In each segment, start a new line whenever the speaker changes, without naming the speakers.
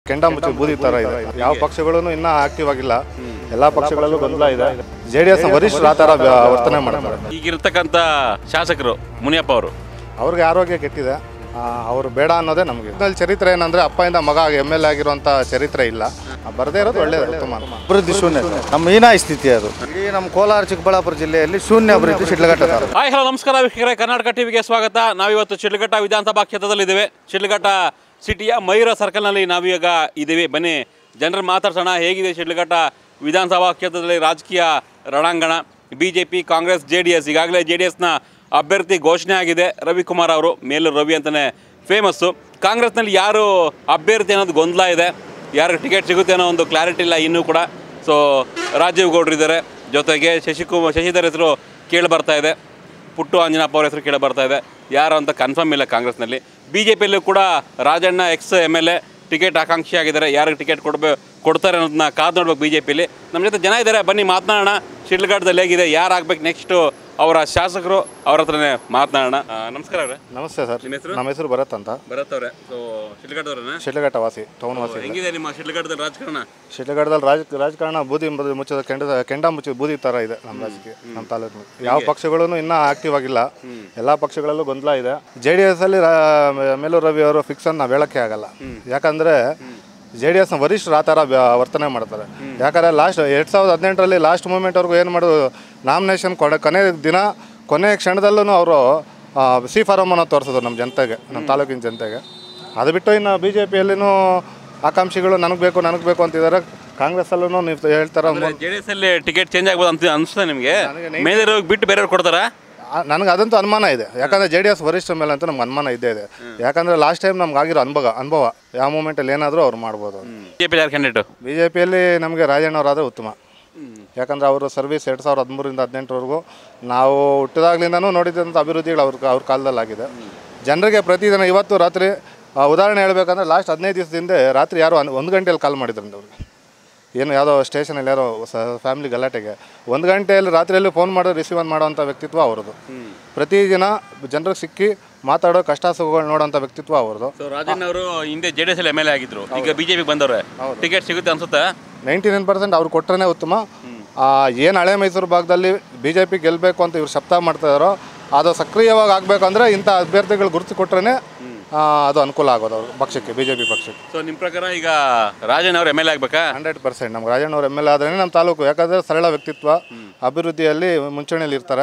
ಕೆಂಡ ಮುಚ್ಚಿ ಬೂದಿ ತರ ಇದೆ ಯಾವ ಪಕ್ಷಗಳು ಇನ್ನೂ ಆಕ್ಟಿವ್ ಆಗಿಲ್ಲ ಎಲ್ಲಾ ಪಕ್ಷಗಳಲ್ಲೂ ಗೊಂದಲ ಇದೆ ಜೆ ಡಿ ಎಸ್ ವರಿಷ್ಠರು ಆ ಥರ ವ್ಯ- ವರ್ತನೆ ಮಾಡ್ತಾರೆ
ಈಗಿರ್ತಕ್ಕಂಥ ಶಾಸಕರು ಮುನಿಯಪ್ಪ ಅವರು
ಅವ್ರಿಗೆ ಆರೋಗ್ಯ ಕೆಟ್ಟಿದೆ ಆ, ಅವ್ರು ಬೇಡ ಅನ್ನೋದೇ ನಮಗೆ ಇದ್ರಲ್ಲಿ ಚರಿತ್ರೆ ಏನಂದ್ರೆ ಅಪ್ಪಯಿಂದ ಮಗ ಎಮ್ ಎಲ್ ಎ ಆಗಿರುವಂಥ ಚರಿತ್ರೆ ಇಲ್ಲ ಬರದೇ ಇರೋದು ಒಳ್ಳೇದು ಉತ್ತಮ
ಅಭಿವೃದ್ಧಿ ಶೂನ್ಯ ನಮ್ಮ ಹೀನಾಯ ಸ್ಥಿತಿ ಅದು ಇಡೀ ನಮ್ಮ ಕೋಲಾರ ಚಿಕ್ಕಬಳ್ಳಾಪುರ ಜಿಲ್ಲೆಯಲ್ಲಿ ಶೂನ್ಯ ಅಭಿವೃದ್ಧಿ ಶಿಡ್ಲಘಟ್ಟ ತಾಲೂಕು
ಹಾಯ್ ಹಲೋ ನಮಸ್ಕಾರ ವೀಕ್ಷಕರೇ ಕರ್ನಾಟಕ ಟಿವಿಗೆ ಸ್ವಾಗತ ನಾವಿವತ್ತು ಶಿಡ್ಲಘಟ್ಟ ವಿಧಾನಸಭಾ ಕ್ಷೇತ್ರದಲ್ಲಿದ್ದೇವೆ ಶಿಡ್ಲಘಟ್ಟ ಸಿಟಿಯ ಮಯೂರ ಸರ್ಕಲ್ನಲ್ಲಿ ನಾವೀಗ ಇದ್ದೀವಿ ಬನ್ನಿ ಜನರು ಮಾತಾಡ್ಸೋಣ ಹೇಗಿದೆ ಶಿಡ್ಲಘಟ್ಟ ವಿಧಾನಸಭಾ ಕ್ಷೇತ್ರದಲ್ಲಿ ರಾಜಕೀಯ ರಣಾಂಗಣ B J P Congress J D S ಈಗಾಗಲೇ ಜೆ ಡಿ ಎಸ್ನ ಅಭ್ಯರ್ಥಿ ಘೋಷಣೆ ಆಗಿದೆ ರವಿಕುಮಾರ್ ಅವರು ಮೇಲೂರು ರವಿ ಅಂತಲೇ ಫೇಮಸ್ಸು ಕಾಂಗ್ರೆಸ್ನಲ್ಲಿ ಯಾರು ಅಭ್ಯರ್ಥಿ ಅನ್ನೋದು ಗೊಂದಲ ಇದೆ ಯಾರಿಗೆ ಟಿಕೆಟ್ ಸಿಗುತ್ತೆ ಅನ್ನೋ ಒಂದು ಕ್ಲಾರಿಟಿ ಇಲ್ಲ ಇನ್ನೂ ಕೂಡ ಸೊ ರಾಜೀವ್ ಗೌಡ್ರು ಇದ್ದಾರೆ ಜೊತೆಗೆ ಶಶಿಕುಮಾರ್ ಶಶಿಧರ್ ಹೆಸರು ಕೇಳಿ ಬರ್ತಾ ಇದೆ ಪುಟ್ಟು ಆಂಜನಪ್ಪ ಅವ್ರ ಹೆಸರು ಕೇಳಿ ಬರ್ತಾ ಇದೆ ಯಾರು ಅಂತ ಕನ್ಫರ್ಮ್ ಇಲ್ಲ ಕಾಂಗ್ರೆಸ್ನಲ್ಲಿ ಬಿ ಜೆ ಪಿಯಲ್ಲೂ ಕೂಡ Rajanna ex M L A ticket ಆಕಾಂಕ್ಷಿ ಆಗಿದ್ದಾರೆ ಯಾರಿಗೆ ಟಿಕೆಟ್ ಕೊಡ್ಬೇ ಕೊಡ್ತಾರೆ ಅನ್ನೋದನ್ನ ಕಾದು ನೋಡ್ಬೇಕು ಬಿ ಜೆ ಪಿಲಿ ನಮ್ಮ ಜೊತೆ ಜನ ಇದ್ದಾರೆ ಬನ್ನಿ ಮಾತನಾಡೋಣ ಶಿಡ್ಲಘಟ್ಟದಲ್ಲಿ ಹೇಗಿದೆ ಯಾರು ಆಗ್ಬೇಕು ನೆಕ್ಸ್ಟು ಅವರ ಶಾಸಕರು ಅವ್ರ ಹತ್ರನೇ ಮಾತನಾಡೋಣ ಆ, ನಮಸ್ಕಾರ ಅವ್ರೆ
ನಮಸ್ತೆ ಸರ್
ನಿಮ್ಮ ಹೆಸರು?
ನಮ್ಮ ಹೆಸರು ಭರತ್ ಅಂತ
ಭರತ್ ಅವರೇ ಸೊ ಶಿಡ್ಲಘಟ್ಟವ್ರನ್ನ
ಶಿಡ್ಲಘಟ್ಟ ವಾಸಿ ಟೌನ್ ವಾಸಿ
ಹೆಂಗಿದೆ ನಿಮ್ಮ ಶಿಡ್ಲಘಟ್ಟದಲ್ಲಿ ರಾಜಕಾರಣ
ಶಿಡ್ಲಘಟ್ಟದಲ್ಲಿ ರಾಜ ರಾಜಕಾರಣ ಬೂದಿ ಎಂಬುದು ಮುಚ್ಚಿದ ಕೆಂಡ ಕೆಂಡ ಮುಚ್ಚಿದ ಬೂದಿ ತರ ಇದೆ ನಮ್ಮ ರಾಜಕೀಯ ನಮ್ಮ ತಾಲೂಕು ಯಾವ ಪಕ್ಷಗಳು ಇನ್ನೂ ಆಕ್ಟಿವ್ ಆಗಿಲ್ಲ ಎಲ್ಲಾ ಪಕ್ಷಗಳಲ್ಲೂ ಗೊಂದಲ ಇದೆ ಜೆ ಡಿ ಎಸ್ ಅಲ್ಲಿ ರಾ- ಮೇಲೂರು ರವಿ ಅವರು ಫಿಕ್ಸ್ ಅಂತ ನಾವು ಹೇಳಕ್ಕೆ ಆಗಲ್ಲ ಯಾಕಂದ್ರೆ ಜೆ ಡಿ ಎಸ್ನ ವರಿಷ್ಠರು ಆ ಥರ ವ್ಯ- ವರ್ತನೆ ಮಾಡ್ತಾರೆ ಯಾಕಂದ್ರೆ ಲಾಸ್ಟ್ ಎರಡು ಸಾವಿರದ ಹದಿನೆಂಟರಲ್ಲಿ ಲಾಸ್ಟ್ ಮೂಮೆಂಟ್ವರೆಗೂ ಏನು ಮಾಡೋದು ನಾಮಿನೇಷನ್ ಕೊನೆ ಕೊನೆ ದಿನ ಕೊನೆ ಕ್ಷಣದಲ್ಲೂ ಅವರು ಸಿ ಫಾರಮ್ ಅನ್ನೋ ತೋರಿಸೋದು ನಮ್ಮ ಜನತೆಗೆ ನಮ್ಮ ತಾಲೂಕಿನ ಜನತೆಗೆ ಅದು ಬಿಟ್ಟು ಇನ್ನು ಬಿ ಜೆ ಪಿಯಲ್ಲಿನೂ ಆಕಾಂಕ್ಷಿಗಳು ನನಗೆ ಬೇಕು ನನಗೆ ಬೇಕು ಅಂತಿದ್ದಾರೆ ಕಾಂಗ್ರೆಸ್ಸಲ್ಲೂ ನೀವು ಹೇಳ್ತಾರೆ
ಜೆ ಡಿ ಎಸ್ ಅಲ್ಲಿ ಟಿಕೆಟ್ ಚೇಂಜ್ ಆಗ್ಬೋದು ಅಂತ ಅನಿಸ್ತದೆ ನಿಮಗೆ ಮೇಲೆ ಬಿಟ್ಟು ಬೇರೆಯವ್ರು ಕೊಡ್ತಾರಾ
ನನಗೆ ಅದಂತೂ ಅನುಮಾನ ಇದೆ ಯಾಕಂದರೆ ಜೆ ಡಿ ಎಸ್ ವರಿಷ್ಠರ ಮೇಲೆ ಅಂತೂ ನಮ್ಗೆ ಅನುಮಾನ ಇದ್ದೇ ಇದೆ ಯಾಕಂದರೆ ಲಾಸ್ಟ್ ಟೈಮ್ ನಮ್ಗೆ ಆಗಿರೋ ಅನುಭವ ಅನುಭವ ಯಾವ ಮೂಮೆಂಟಲ್ಲಿ ಏನಾದರೂ ಅವ್ರು ಮಾಡ್ಬೋದು
ಬಿ ಜೆ ಪಿ ಯಾರು ಕ್ಯಾಂಡಿಡೇಟು
ಬಿ ಜೆ ಪಿಯಲ್ಲಿ ನಮಗೆ ರಾಜಣ್ಣವರಾದರೆ ಉತ್ತಮ ಯಾಕಂದರೆ ಅವರು ಸರ್ವಿಸ್ ಎರಡು ಸಾವಿರದ ಹದಿಮೂರಿಂದ ಹದಿನೆಂಟರವರೆಗೂ ನಾವು ಹುಟ್ಟಿದಾಗ್ಲಿಂದನೂ ನೋಡಿದಂಥ ಅಭಿವೃದ್ಧಿಗಳು ಅವ್ರ ಅವ್ರ ಕಾಲದಲ್ಲಿ ಆಗಿದೆ ಜನರಿಗೆ ಪ್ರತಿದಿನ ಇವತ್ತು ರಾತ್ರಿ ಆ, ಉದಾಹರಣೆ ಹೇಳ್ಬೇಕಂದ್ರೆ ಲಾಸ್ಟ್ ಹದಿನೈದು ದಿವಸದಿಂದ ರಾತ್ರಿ ಯಾರೋ ಹನ್- ಒಂದು ಗಂಟೆಯಲ್ಲಿ ಕಾಲ್ ಮಾಡಿದ್ರಂತೆ ಅವ್ರಿಗೆ ಏನು ಯಾವುದೋ ಸ್ಟೇಷನಲ್ಲಿ ಯಾರೋ ಫ್ಯಾಮಿಲಿ ಗಲಾಟೆಗೆ ಒಂದು ಗಂಟೆಯಲ್ಲಿ ರಾತ್ರಿಯಲ್ಲಿ ಫೋನ್ ಮಾಡೋದು ರಿಸೀವ್ ಮಾಡೋವಂಥ ವ್ಯಕ್ತಿತ್ವ ಅವ್ರದ್ದು ಪ್ರತಿದಿನ ಜನರಿಗೆ ಸಿಕ್ಕಿ ಮಾತಾಡೋ ಕಷ್ಟ ಸುಖಗಳು ನೋಡೋಂಥ ವ್ಯಕ್ತಿತ್ವ ಅವ್ರದ್ದು
ಸೊ ರಾಜಣ್ಣ ಅವರು ಹಿಂದೆ J D S M L A ಆಗಿದ್ರು ಈಗ ಬಿಜೆಪಿ ಬಂದವ್ರೆ ಟಿಕೆಟ್ ಸಿಗುತ್ತೆ ಅನ್ಸುತ್ತಾ
ನೈಂಟಿ ನೈನ್ ಪರ್ಸೆಂಟ್ ಅವ್ರು ಕೊಟ್ಟರೆ ಉತ್ತಮ ಏನು ಹಳೆ ಮೈಸೂರು ಭಾಗದಲ್ಲಿ ಬಿ ಜೆ ಪಿ ಗೆಲ್ಲಬೇಕು ಅಂತ ಇವ್ರು ಶಬ್ದ ಮಾಡ್ತಾ ಇದ್ದಾರೋ ಅದು ಸಕ್ರಿಯವಾಗಿ ಆಗಬೇಕಂದ್ರೆ ಇಂಥ ಅಭ್ಯರ್ಥಿಗಳು ಗುರುತು ಕೊಟ್ಟರೆ ಅದು ಅನುಕೂಲ ಆಗೋದು ಅವ್ರ ಪಕ್ಷಕ್ಕೆ ಬಿ ಜೆ ಪಿ ಪಕ್ಷಕ್ಕೆ
ಸೊ ನಿಮ್ಮ ಪ್ರಕಾರ ಈಗ ರಾಜಣ್ಣ ಅವ್ರು ಎಮ್ ಎಲ್ ಎ ಆಗ್ಬೇಕಾ
ಹಂಡ್ರೆಡ್ ಪರ್ಸೆಂಟ್ ನಮ್ಗೆ ರಾಜಣ್ಣವ್ರ ಎಮ್ ಎಲ್ ಎ ಆದ್ರೇ ನಮ್ಮ ತಾಲೂಕು ಯಾಕಂದರೆ ಸರಳ ವ್ಯಕ್ತಿತ್ವ ಅಭಿವೃದ್ಧಿಯಲ್ಲಿ ಮುಂಚೂಣಿಯಲ್ಲಿ ಇರ್ತಾರೆ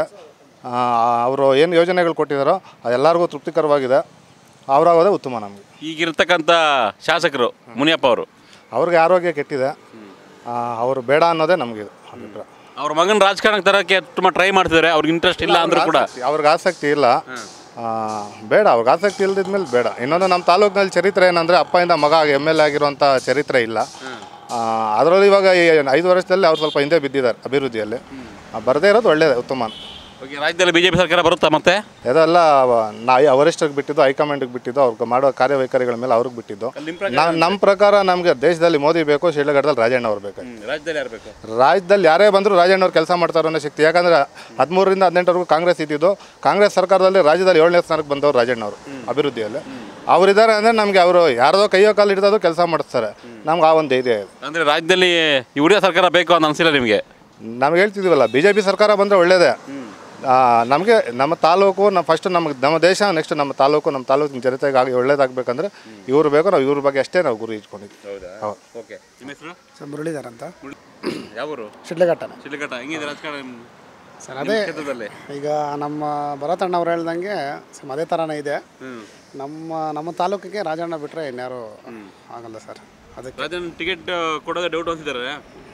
ಅವರು ಏನು ಯೋಜನೆಗಳು ಕೊಟ್ಟಿದ್ದಾರೋ ಅದೆಲ್ಲರಿಗೂ ತೃಪ್ತಿಕರವಾಗಿದೆ ಅವರಾಗೋದೇ ಉತ್ತಮ ನಮಗೆ
ಈಗಿರ್ತಕ್ಕಂಥ ಶಾಸಕರು ಮುನಿಯಪ್ಪ ಅವರು
ಅವ್ರಿಗೆ ಆರೋಗ್ಯ ಕೆಟ್ಟಿದೆ ಆ, ಅವರು ಬೇಡ ಅನ್ನೋದೇ ನಮಗೆ ಅಭಿಪ್ರಾಯ
ಅವ್ರ ಮಗನ ರಾಜಕಾರಣಕ್ಕೆ ತರಕ್ಕೆ ತುಂಬ ಟ್ರೈ ಮಾಡ್ತಿದ್ದಾರೆ ಅವ್ರಿಗೆ ಇಂಟ್ರೆಸ್ಟ್ ಇಲ್ಲ ಅಂದ್ರೂ ಕೂಡ
ಅವ್ರಿಗೆ ಆಸಕ್ತಿ ಇಲ್ಲ ಆ, ಬೇಡ ಅವ್ರಿಗೆ ಆಸಕ್ತಿ ಇಲ್ದಿದ್ಮೇಲೆ ಬೇಡ ಇನ್ನೊಂದು ನಮ್ಮ ತಾಲೂಕಿನಲ್ಲಿ ಚರಿತ್ರೆ ಏನಂದರೆ ಅಪ್ಪಯಿಂದ ಮಗ ಎಮ್ ಎಲ್ ಎ ಆಗಿರುವಂಥ ಚರಿತ್ರೆ ಇಲ್ಲ ಅದರಲ್ಲಿ ಇವಾಗ ಈ ಐದು ವರ್ಷದಲ್ಲಿ ಅವ್ರು ಸ್ವಲ್ಪ ಹಿಂದೆ ಬಿದ್ದಿದ್ದಾರೆ ಅಭಿವೃದ್ಧಿಯಲ್ಲಿ ಆ, ಬರದೇ ಇರೋದು ಒಳ್ಳೆಯದು ಉತ್ತಮ
ಓಕೆ ರಾಜ್ಯದಲ್ಲಿ ಬಿಜೆಪಿ ಸರ್ಕಾರ ಬರುತ್ತಾ ಮತ್ತೆ
ಇದೆಲ್ಲ ನಾ ವರಿಷ್ಠರಿಗೆ ಬಿಟ್ಟಿದ್ದು ಹೈಕಮಾಂಡ್ಗೆ ಬಿಟ್ಟಿದ್ದು ಅವ್ರಿಗೆ ಮಾಡೋ ಕಾರ್ಯವೈಖರಿಗಳ ಮೇಲೆ ಅವ್ರಿಗೆ ಬಿಟ್ಟಿದ್ದು ನಾ- ನಮ್ಮ ಪ್ರಕಾರ ನಮಗೆ ದೇಶದಲ್ಲಿ ಮೋದಿ ಬೇಕು ಶಿಡ್ಲಘಟ್ಟದಲ್ಲಿ ರಾಜಣ್ಣ ಅವ್ರು ಬೇಕು
ರಾಜ್ಯದಲ್ಲಿ ಯಾರು ಬೇಕು
ರಾಜ್ಯದಲ್ಲಿ ಯಾರೇ ಬಂದರೂ ರಾಜಣ್ಣವ್ರು ಕೆಲಸ ಮಾಡ್ತಾರೆ ಅನ್ನೋ ಶಕ್ತಿ ಯಾಕಂದ್ರೆ ಹದಿಮೂರರಿಂದ ಹದಿನೆಂಟರವರೆಗೂ ಕಾಂಗ್ರೆಸ್ ಇದ್ದಿದ್ದು ಕಾಂಗ್ರೆಸ್ ಸರ್ಕಾರದಲ್ಲಿ ರಾಜ್ಯದಲ್ಲಿ ಏಳನೇ ಸ್ಥಾನಕ್ಕೆ ಬಂದವರು ರಾಜಣ್ಣವರು ಅಭಿವೃದ್ಧಿಯಲ್ಲಿ ಅವರಿದ್ದಾರೆ ಅಂದರೆ ನಮಗೆ ಅವರು ಯಾರದೋ ಕೈಯೋ ಕಾಲು ಹಿಡಿದದು ಕೆಲಸ ಮಾಡಿಸ್ತಾರೆ ನಮ್ಗೆ ಆ ಒಂದು ಧೈರ್ಯ ಇದೆ
ಅಂದರೆ ರಾಜ್ಯದಲ್ಲಿ ಇವರೇ ಸರ್ಕಾರ ಬೇಕು ಅಂತ ಅನಿಸಿಲ್ಲ ನಿಮಗೆ
ನಮ್ಗೆ ಹೇಳ್ತಿದ್ದೀವಲ್ಲ ಬಿ ಜೆ ಪಿ ಸರ್ಕಾರ ಬಂದರೆ ಒಳ್ಳೇದೇ ನಮಗೆ ನಮ್ಮ ತಾಲೂಕು ನಮ್ಮ ಫಸ್ಟ್ ನಮಗೆ ನಮ್ಮ ದೇಶ ನೆಕ್ಸ್ಟ್ ನಮ್ಮ ತಾಲೂಕು ನಮ್ಮ ತಾಲೂಕಿನ ಜನತೆಗೆ ಆಗಿ ಒಳ್ಳೇದಾಗಬೇಕಂದ್ರೆ ಇವ್ರು ಬೇಕು ನಾವು ಇವ್ರ ಬಗ್ಗೆ ಅಷ್ಟೇ ನಾವು ಗುರಿ ಇಟ್ಕೊಂಡಿದ್ವಿ
ಹೌದಾ
ಹೌದು
ಓಕೆ ನಿಮ್ಮ ಹೆಸರು
ಸರ್ ಮುರಳೀಧರ್ ಅಂತ
ಯಾವ ಊರು
ಶಿಡ್ಲಘಟ್ಟನ
ಶಿಡ್ಲಘಟ್ಟ ಹೆಂಗಿದೆ ರಾಜಕಾರಣ ನಿಮ್ಮ-
ಸರ್
ನಿಮ್ಮ
ಅದೇ
ಕ್ಷೇತ್ರದಲ್ಲಿ
ಈಗ ನಮ್ಮ ಭರತಣ್ಣ ಅವ್ರು ಹೇಳ್ದಂಗೆ ಸೇಮ್ ಅದೇ ಥರನೇ ಇದೆ
ಹ್ಮ್.
ನಮ್ಮ ನಮ್ಮ ತಾಲೂಕಿಗೆ ರಾಜಣ್ಣ ಬಿಟ್ಟರೆ ಇನ್ಯಾರು ಆಗಲ್ಲ ಸರ್ ಅದಕ್ಕೆ
ರಾಜನ್ ಟಿಕೆಟ್ ಕೊಡೋದೇ ಡೌಟ್ ಅಂತಿದ್ದಾರೆ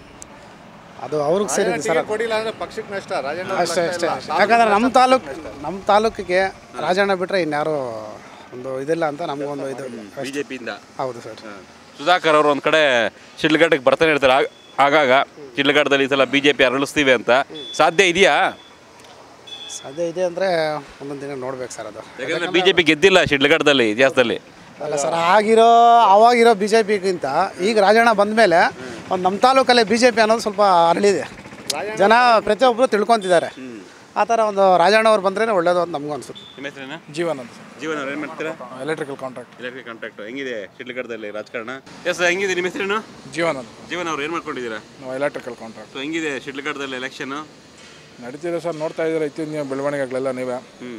ಅದು ಅವ್ರಿಗೆ ಸೇರಿದೆ ಸರ್
ಕೊಡಿಲ್ಲ ಅಂದರೆ ಪಕ್ಷಕ್ಕೆ ನಷ್ಟ ರಾಜಣ್ಣ
ಅಷ್ಟೇ ಅಷ್ಟೇ ಯಾಕಂದ್ರೆ ನಮ್ಮ ತಾಲೂಕು ನಮ್ಮ ತಾಲೂಕಿಗೆ ರಾಜಣ್ಣ ಬಿಟ್ಟರೆ ಇನ್ಯಾರು ಒಂದು ಇದಿಲ್ಲ ಅಂತ ನಮಗೊಂದು ಇದು
ಬಿಜೆಪಿಯಿಂದ
ಹೌದು ಸರ್
ಸುಧಾಕರ್ ಅವರು ಒಂದು ಕಡೆ ಶಿಡ್ಲಘಟ್ಟಕ್ಕೆ ಬರ್ತಾನೆ ಇರ್ತಾರೆ ಆಗ- ಆಗಾಗ ಶಿಡ್ಲಘಟ್ಟದಲ್ಲಿ ಈ ಸಲ ಬಿ ಜೆ ಪಿ ಅರಳಿಸ್ತೀವಿ ಅಂತ ಸಾಧ್ಯ ಇದೆಯಾ
ಸಾಧ್ಯ ಇದೆ ಅಂದರೆ ಒಂದೊಂದು ದಿನ ನೋಡ್ಬೇಕು ಸರ್ ಅದು
ಯಾಕಂದ್ರೆ ಬಿ ಜೆ ಪಿ ಗೆದ್ದಿಲ್ಲ ಶಿಡ್ಲಘಟ್ಟದಲ್ಲಿ ಇತಿಹಾಸದಲ್ಲಿ
ಅಲ್ಲ ಸರ್ ಆಗಿರೋ ಅವಾಗಿರೋ ಬಿ ಜೆ ಪಿಗಿಂತ ಈಗ ರಾಜಣ್ಣ ಬಂದಮೇಲೆ ಒಂದು ನಮ್ಮ ತಾಲೂಕಲ್ಲೇ ಬಿ ಜೆ ಪಿ ಅನ್ನೋದು ಸ್ವಲ್ಪ ಅರಳಿದೆ ಜನ ಪ್ರತಿಯೊಬ್ಬರು ತಿಳ್ಕೊತಿದ್ದಾರೆ ಆ ಥರ ಒಂದು ರಾಜಣ್ಣ ಅವ್ರು ಬಂದ್ರೇ ಒಳ್ಳೇದು ಅಂತ ನಮಗೂ ಅನ್ಸುತ್ತೆ
ನಿಮ್ಮ ಹೆಸರೇನು
ಜೀವನ ಅಂತ
ಜೀವನ ಅವ್ರು ಏನು ಮಾಡ್ತೀರಾ
ಎಲೆಕ್ಟ್ರಿಕಲ್ ಕಾಂಟ್ರಾಕ್ಟ್
ಇಲಾಖೆ ಕಾಂಟ್ಯಾಕ್ಟ್ ಹೆಂಗಿದೆ ಶಿಡ್ಲಘಟ್ಟದಲ್ಲಿ ರಾಜಕಾರಣ ಎಸ್ ಹೆಂಗಿದೆ ನಿಮ್ಮ ಹೆಸರೇನು
ಜೀವನ
ಜೀವನ ಅವ್ರು ಏನು ಮಾಡ್ಕೊಂಡಿದ್ದೀರಾ
ನಾವು ಎಲೆಕ್ಟ್ರಿಕಲ್ ಕಾಂಟ್ರಾಕ್ಟ್
ಸೊ ಹೆಂಗಿದೆ ಶಿಡ್ಲಘಟ್ಟದಲ್ಲಿ ಎಲೆಕ್ಷನ್
ನಡೀತಿದೆ ಸರ್ ನೋಡ್ತಾ ಇದ್ದೀರಾ ಇತ್ತೀಚಿನ ಬೆಳವಣಿಗೆಗಳೆಲ್ಲ ನೀವೇ
ಹ್ಞೂ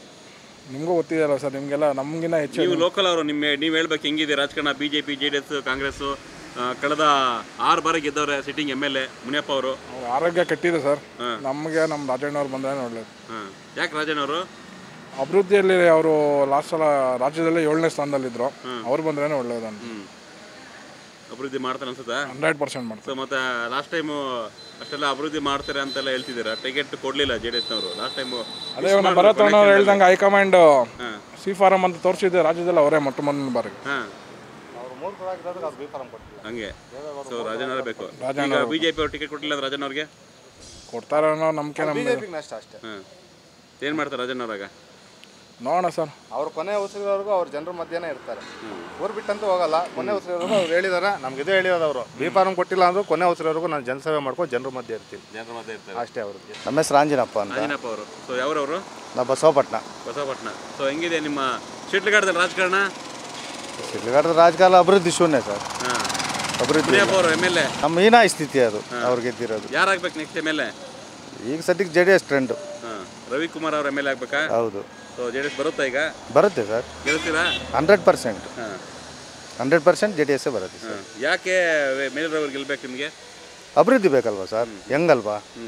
ನಿಮಗೂ ಗೊತ್ತಿದೆಯಲ್ಲ ಸರ್ ನಿಮಗೆಲ್ಲ ನಮಗಿನ್ನ ಹೆಚ್ಚು
ನೀವು ಲೋಕಲ್ ಅವರು ನಿಮ್ಮ ನೀವು ಹೇಳ್ಬೇಕು ಹೆಂಗಿದೆ ರಾಜಕಾರಣ B J P J D S Congress ಆ, ಕಳೆದ ಆರು ಬಾರಿ ಗೆದ್ದವ್ರೆ sitting M L A Muniyappa ಅವರು
ಅವ್ರ ಆರೋಗ್ಯ ಕೆಟ್ಟಿದೆ ಸರ್ ನಮಗೆ ನಮ್ಮ ರಾಜಣ್ಣವ್ರು ಬಂದ್ರೆ ಒಳ್ಳೇದು
ಹಾಂ ಯಾಕೆ ರಾಜನ್ ಅವರು
ಅಭಿವೃದ್ಧಿಯಲ್ಲಿ ಅವರು ಲಾಸ್ಟ್ ಸಲ ರಾಜ್ಯದಲ್ಲೇ ಏಳನೇ ಸ್ಥಾನದಲ್ಲಿದ್ದರು ಅವ್ರು ಬಂದ್ರೇನೆ ಒಳ್ಳೇದು ಅಂತ
ಹ್ಞೂ ಅಭಿವೃದ್ಧಿ ಮಾಡ್ತಾರೆ ಅನ್ಸುತ್ತಾ
ಹಂಡ್ರೆಡ್ ಪರ್ಸೆಂಟ್ ಮಾಡ್ತಾರೆ
ಸೊ ಮತ್ತೆ ಲಾಸ್ಟ್ ಟೈಮು ಅಷ್ಟೆಲ್ಲ ಅಭಿವೃದ್ಧಿ ಮಾಡ್ತಾರೆ ಅಂತೆಲ್ಲ ಹೇಳ್ತಿದ್ದೀರಾ ಟಿಕೆಟ್ ಕೊಡಲಿಲ್ಲ ಜೆ ಡಿ ಎಸ್ನವರು ಲಾಸ್ಟ್ ಟೈಮು
ಅದೇ ನಮ್ಮ ಭರತಣ್ಣವ್ರು ಹೇಳ್ದಂಗೆ ಹೈಕಮಾಂಡ್
ಹಾಂ
ಸಿ ಫಾರಂ ಅಂತ ತೋರಿಸಿದ್ದೆ ರಾಜ್ಯದಲ್ಲಿ ಅವರೇ ಮೊಟ್ಟ ಮೊದಲ ಬಾರಿಗೆ
ಹಾಂ
ಅವ್ರು ಮೂರು ಕೂಡ ಆಗಿರೋದಕ್ಕೆ ಅವ್ರು ಬಿ ಫಾರಂ ಕೊಟ್ಟಿಲ್ಲ
ಹಂಗೆ ಸೊ ರಾಜನ್ ಅವರೇ ಬೇಕು ಈಗ ಬಿ ಜೆ ಪಿ ಅವ್ರು ಟಿಕೆಟ್ ಕೊಟ್ಟಿಲ್ಲ ಅಂದ್ರೆ ರಾಜನ್ ಅವ್ರಿಗೆ
ಕೊಡ್ತಾರೆ ಅನ್ನೋ ನಂಬಿಕೆ
ಬಿ
ನಮ್ಗೆ
ಜೆ ಪಿಗೆ ನಷ್ಟ ಅಷ್ಟೇ
ಹಾಂ ಏನು ಮಾಡ್ತಾರೆ ರಾಜನ್ ಅವ್ರಾಗ
ನೋಡೋಣ ಸರ್
ಅವ್ರ ಕೊನೆ ಉಸಿರಿವರೆಗೂ ಅವ್ರ ಜನರ ಮಧ್ಯೆನೇ ಇರ್ತಾರೆ ಊರು ಬಿಟ್ಟಂತೂ ಹೋಗಲ್ಲ ಕೊನೆ ಉಸಿರಿವರೆಗೂ ಅವ್ರು ಹೇಳಿದಾರೆ ನಮ್ಗೆ ಇದೇ ಹೇಳಿರೋದು ಅವರು ಬಿ ಫಾರಂ ಕೊಟ್ಟಿಲ್ಲ ಅಂದ್ರೂ ಕೊನೆ ಉಸಿರಿವರೆಗೂ ನಾನು ಜನಸೇವೆ ಮಾಡ್ಕೊಂಡು ಜನರ ಮಧ್ಯೆ ಇರ್ತೀನಿ
ಜನರ ಮಧ್ಯೆ ಇರ್ತಾರೆ
ಅಷ್ಟೇ ಅವ್ರಿಗೆ
ನಮ್ಮ ಹೆಸರು ಆಂಜಿನಪ್ಪ ಅಂತ
ರಾಜನಪ್ಪ ಅವರು ಸೊ ಯಾವ್ರವರು
ನಾವು ಬಸವಪಟ್ಟಣ
ಬಸವಪಟ್ಟಣ ಸೊ ಹೆಂಗಿದೆ ನಿಮ್ಮ ಶಿಡ್ಲಘಟ್ಟದಲ್ಲಿ ರಾಜಕಾರಣ
ಶಿಡ್ಲಘಟ್ಟದ ರಾಜಕಾಲ ಅಭಿವೃದ್ಧಿ ಶೂನ್ಯ ಸರ್
ಹಾಂ
ಅಭಿವೃದ್ಧಿ
ಮುನಿಯಪ್ಪ ಅವರು ಎಮ್ ಎಲ್ ಎ
ನಮ್ಮ ಹೀನಾಯ ಸ್ಥಿತಿ ಅದು ಅವ್ರು ಗೆದ್ದಿರೋದು
ಯಾರಾಗ್ಬೇಕು ನೆಕ್ಸ್ಟ್ ಎಮ್ ಎಲ್ ಎ
ಈಗ ಸದ್ಯಕ್ಕೆ ಜೆ ಡಿ ಎಸ್ ಟ್ರೆಂಡು
ಹಾಂ ರವಿಕುಮಾರ್ ಅವ್ರ ಎಮ್ ಎಲ್ ಎ ಆಗ್ಬೇಕಾ
ಹೌದು
ಸೊ ಜೆ ಡಿ ಎಸ್ ಬರುತ್ತಾ ಈಗ
ಬರುತ್ತೆ ಸರ್
ಗೆಲ್ತೀರಾ
ಹಂಡ್ರೆಡ್ ಪರ್ಸೆಂಟ್
ಹಾಂ
ಹಂಡ್ರೆಡ್ ಪರ್ಸೆಂಟ್ ಜೆ ಡಿ ಎಸ್ಸೇ ಬರುತ್ತೆ ಸರ್
ಹಾಂ ಯಾಕೆ ಮೇಲ್ರವ್ರು ಗೆಲ್ಬೇಕು ನಿಮಗೆ
ಅಭಿವೃದ್ಧಿ ಬೇಕಲ್ವಾ ಸರ್ ಹೆಂಗಲ್ವಾ
ಹ್ಞೂ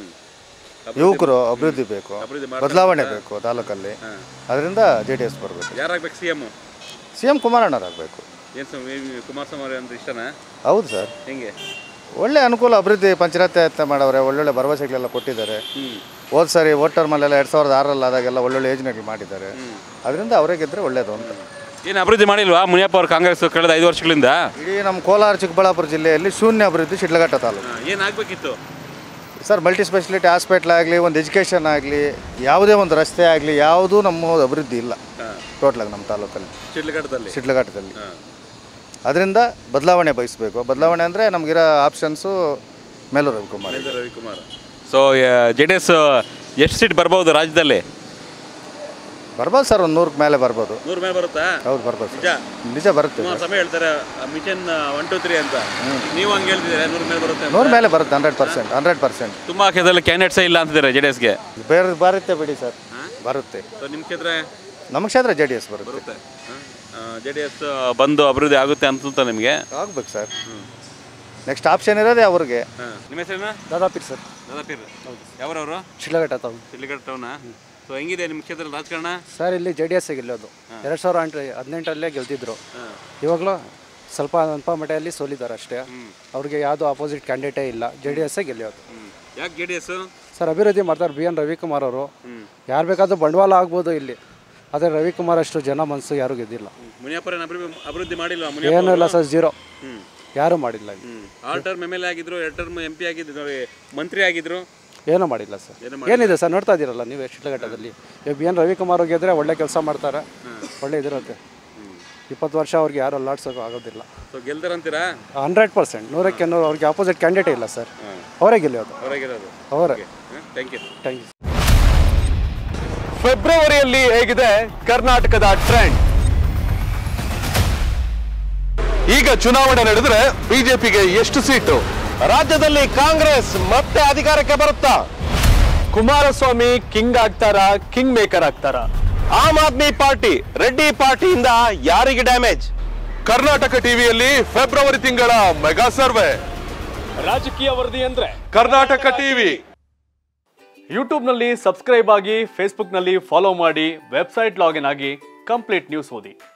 ಯುವಕರು ಅಭಿವೃದ್ಧಿ ಬೇಕು
ಅಭಿವೃದ್ಧಿ
ಬದಲಾವಣೆ ಬೇಕು ತಾಲೂಕಲ್ಲಿ
ಹಾಂ
ಅದರಿಂದ ಜೆ ಡಿ ಎಸ್ ಬರಬೇಕು
ಯಾರಾಗ್ಬೇಕು ಸಿ ಎಮ್ಮು
ಸಿ ಎಂ ಕುಮಾರಣ್ಣರಾಗಬೇಕು
ಏನು ಸ್ವಾಮಿ ಕುಮಾರಸ್ವಾಮಿ ಅವ್ರು ಅಂತ ಇಷ್ಟನಾ
ಹೌದು ಸರ್
ಹೆಂಗೆ
ಒಳ್ಳೆ ಅನುಕೂಲ ಅಭಿವೃದ್ಧಿ ಪಂಚಾಯತ್ ಮಾಡವ್ರೆ ಒಳ್ಳೊಳ್ಳೆ ಭರವಸೆಗಳೆಲ್ಲ ಕೊಟ್ಟಿದ್ದಾರೆ
ಹ್ಞೂ
ಹೋದ ಸಾರಿ ಓಟ್ ಟರ್ಮಲ್ಲೆಲ್ಲ ಎರಡು ಸಾವಿರದ ಆರಲ್ಲಿ ಆದಾಗೆಲ್ಲ ಒಳ್ಳೊಳ್ಳೆ ಯೋಜನೆಗಳು ಮಾಡಿದ್ದಾರೆ ಅದರಿಂದ ಅವರೇ ಗೆದ್ದರೆ ಒಳ್ಳೇದು ಅಂತ
ಏನು ಅಭಿವೃದ್ಧಿ ಮಾಡಿಲ್ವಾ ಮುನಿಯಪ್ಪ ಅವ್ರ ಕಾಂಗ್ರೆಸ್ ಕಳೆದ ಐದು ವರ್ಷಗಳಿಂದ
ಇಡೀ ನಮ್ಮ ಕೋಲಾರ ಚಿಕ್ಕಬಳ್ಳಾಪುರ ಜಿಲ್ಲೆಯಲ್ಲಿ ಶೂನ್ಯ ಅಭಿವೃದ್ಧಿ ಶಿಡ್ಲಘಟ್ಟ ತಾಲೂಕು
ಏನಾಗಬೇಕಿತ್ತು
ಸರ್ ಮಲ್ಟಿ ಸ್ಪೆಷಾಲಿಟಿ ಹಾಸ್ಪಿಟ್ಲ್ ಆಗಲಿ ಒಂದು ಎಜುಕೇಷನ್ ಆಗಲಿ ಯಾವುದೇ ಒಂದು ರಸ್ತೆ ಆಗಲಿ ಯಾವುದೂ ನಮ್ಮ ಅಭಿವೃದ್ಧಿ ಇಲ್ಲ
ಹಾಂ
ಟೋಟ್ಲಾಗಿ ನಮ್ಮ ತಾಲೂಕಲ್ಲಿ
ಶಿಡ್ಲಘಟ್ಟದಲ್ಲಿ
ಶಿಡ್ಲಘಟ್ಟದಲ್ಲಿ
ಹಾಂ
ಅದರಿಂದ ಬದಲಾವಣೆ ಬಯಸಬೇಕು ಬದಲಾವಣೆ ಅಂದರೆ ನಮಗಿರೋ ಆಪ್ಷನ್ಸು ಮೇಲೂ Ravikumar
Ravikumar so J D S ಎಷ್ಟು ಸೀಟ್ ಬರ್ಬೋದು ರಾಜ್ಯದಲ್ಲಿ
ಬರ್ಬೋದು ಸರ್ ಒಂದು ನೂರಕ್ಕೆ ಮೇಲೆ ಬರ್ಬೋದು
ನೂರು ಮೇಲೆ ಬರುತ್ತಾ
ಹೌದು ಬರ್ಬೋದು
ನಿಜ
ಸರ್ ನಿಜ ಬರುತ್ತೆ
ಸುಮಾರು ಸಮಯ ಹೇಳ್ತಾರೆ ಮಿಷನ್ ಒನ್ ಟು ತ್ರೀ ಅಂತ ನೀವು ಹಂಗೆ ಹೇಳ್ತಿದ್ದೀರಾ ನೂರು ಮೇಲೆ ಬರುತ್ತೆ ಅಂತ.
ನೂರ ಮೇಲೆ ಬರುತ್ತೆ ಹಂಡ್ರೆಡ್ ಪರ್ಸೆಂಟ್ ಹಂಡ್ರೆಡ್ ಪರ್ಸೆಂಟ್
ತುಂಬಾ ಕ್ಷೇತ್ರದಲ್ಲಿ ಕ್ಯಾಂಡಿಡೇಟ್ಸೇ ಇಲ್ಲ ಅಂತಿದ್ದಾರೆ ಜೆ ಡಿ ಎಸ್ಗೆ
ಬೇರೆ ಬರುತ್ತೆ ಬಿಡಿ ಸರ್ ಬರುತ್ತೆ
ಸೊ ನಿಮ್ಮ ಕ್ಷೇತ್ರ
ನಮ್ಮ ಕ್ಷೇತ್ರ ಜೆ ಡಿ ಎಸ್ ಬರುತ್ತೆ
ಬರುತ್ತೆ ಜೆ ಡಿ ಎಸ್ ಬಂದು ಅಭಿವೃದ್ಧಿ ಆಗುತ್ತೆ ಅನ್ಸುತ್ತಾ ನಿಮಗೆ
ಆಗ್ಬೇಕು ಸರ್ ನೆಕ್ಸ್ಟ್ ಆಪ್ಷನ್ ಇರೋದೇ ಅವ್ರಿಗೆ
ನಿಮ್ಮ ಹೆಸರೇನ
ದಾದಾಪೀರ್ ಸರ್
ದಾದಾಪೀರ್ ಯಾವ್ರವರು
ಶಿಡ್ಲಘಟ್ಟ ತಾವು
ಶಿಡ್ಲಘಟ್ಟ ಟೌನ ಸೊ ಹೆಂಗಿದೆ ನಿಮ್ಮ ಕ್ಷೇತ್ರದಲ್ಲಿ ರಾಜಕಾರಣ
ಸರ್ ಇಲ್ಲಿ ಜೆ ಡಿ ಎಸ್ ಗೆಲ್ಲೋದು ಎರಡು ಸಾವಿರ ಎಂಟು ಹದಿನೆಂಟರಲ್ಲೇ ಗೆಲ್ತಿದ್ರು ಇವಾಗಲೂ ಸ್ವಲ್ಪ ಅಲ್ಪ ಮಟ್ಟದಲ್ಲಿ ಸೋಲಿದ್ದಾರೆ ಅಷ್ಟೇ ಅವ್ರಿಗೆ ಯಾವುದೋ ಅಪೋಸಿಟ್ ಕ್ಯಾಂಡಿಡೇಟೇ ಇಲ್ಲ ಜೆ ಡಿ ಎಸ್ಸೇ ಗೆಲ್ಲೋದು
ಯಾಕೆ ಜೆ ಡಿ ಎಸ್
ಸರ್ ಅಭಿವೃದ್ಧಿ ಮಾಡ್ತಾರೆ ಬಿ ಎನ್ ರವಿಕುಮಾರ್ ಅವರು ಯಾರು ಬೇಕಾದ್ರೂ ಬಂಡವಾಳ ಆಗ್ಬೋದು ಇಲ್ಲಿ ಆದರೆ ರವಿಕುಮಾರ್ ಅಷ್ಟು ಜನ ಮನಸ್ಸು ಯಾರೂ ಗೆದ್ದಿಲ್ಲ
ಮುನಿಯಪ್ಪರ ಅಭಿವೃದ್ಧಿ ಅಭಿವೃದ್ಧಿ ಮಾಡಿಲ್ವಾ
ಏನೂ
ಮುನಿಯಪ್ಪ
ಇಲ್ಲ ಸರ್ ಜೀರೋ ಯಾರೂ ಮಾಡಿಲ್ಲ ಇಲ್ಲಿ
all term M L A ಆಗಿದ್ರು ಎರಡು ಟರ್ಮ್ ಎಂ ಪಿ ಆಗಿದ್ರು ನೋಡಿ, ಮಂತ್ರಿ ಆಗಿದ್ರು
ಏನೂ ಮಾಡಿಲ್ಲ ಸರ್ ಏನಿದೆ ಸರ್ ನೋಡ್ತಾ ಇದ್ದೀರಲ್ಲ ನೀವು ಶಿಡ್ಲಘಟ್ಟದಲ್ಲಿ ಈಗ ಬಿ ಎನ್ ರವಿಕುಮಾರ್ ಗೆದ್ರೆ ಒಳ್ಳೆ ಕೆಲಸ ಮಾಡ್ತಾರೆ ಒಳ್ಳೆ ಇದಿರುತ್ತೆ ಇಪ್ಪತ್ತು ವರ್ಷ ಅವ್ರಿಗೆ ಯಾರು ಅಲ್ಲಾಡ್ಸೋಕೆ ಆಗೋದಿಲ್ಲ
ಸೊ ಗೆಲ್ತಾರಂತೀರಾ
ಹಂಡ್ರೆಡ್ ಪರ್ಸೆಂಟ್ ನೂರಕ್ಕೆ ನೂರು ಅವ್ರಿಗೆ ಆಪೋಸಿಟ್ ಕ್ಯಾಂಡಿಡೇಟ್ ಇಲ್ಲ ಸರ್ ಅವರೇ ಗೆಲ್ಲೋದು
ಹೊರಗಿರೋದು
ಅವರೇ
ಥ್ಯಾಂಕ್ ಯು
ಥ್ಯಾಂಕ್ ಯು
ಫೆಬ್ರವರಿಯಲ್ಲಿ ಹೇಗಿದೆ ಕರ್ನಾಟಕದ ಟ್ರೆಂಡ್ ಈಗ ಚುನಾವಣೆ ನಡೆದ್ರೆ ಬಿಜೆಪಿಗೆ ಎಷ್ಟು ಸೀಟು ರಾಜ್ಯದಲ್ಲಿ ಕಾಂಗ್ರೆಸ್ ಮತ್ತೆ ಅಧಿಕಾರಕ್ಕೆ ಬರುತ್ತಾ ಕುಮಾರಸ್ವಾಮಿ ಕಿಂಗ್ ಆಗ್ತಾರ ಕಿಂಗ್ ಮೇಕರ್ ಆಗ್ತಾರ ಆಮ್ ಆದ್ಮಿ ಪಾರ್ಟಿ ರೆಡ್ಡಿ ಪಾರ್ಟಿಯಿಂದ ಯಾರಿಗೆ ಡ್ಯಾಮೇಜ್ ಕರ್ನಾಟಕ ಟಿವಿಯಲ್ಲಿ ಫೆಬ್ರವರಿ ತಿಂಗಳ ಮೆಗಾ ಸರ್ವೆ ರಾಜಕೀಯ ವರದಿ ಅಂದ್ರೆ ಕರ್ನಾಟಕ ಟಿವಿ ಯೂಟ್ಯೂಬ್ನಲ್ಲಿ ಸಬ್ಸ್ಕ್ರೈಬ್ ಆಗಿ ಫೇಸ್ಬುಕ್ನಲ್ಲಿ ಫಾಲೋ ಮಾಡಿ ವೆಬ್ಸೈಟ್ ಲಾಗಿನ್ ಆಗಿ ಕಂಪ್ಲೀಟ್ ನ್ಯೂಸ್ ಓದಿ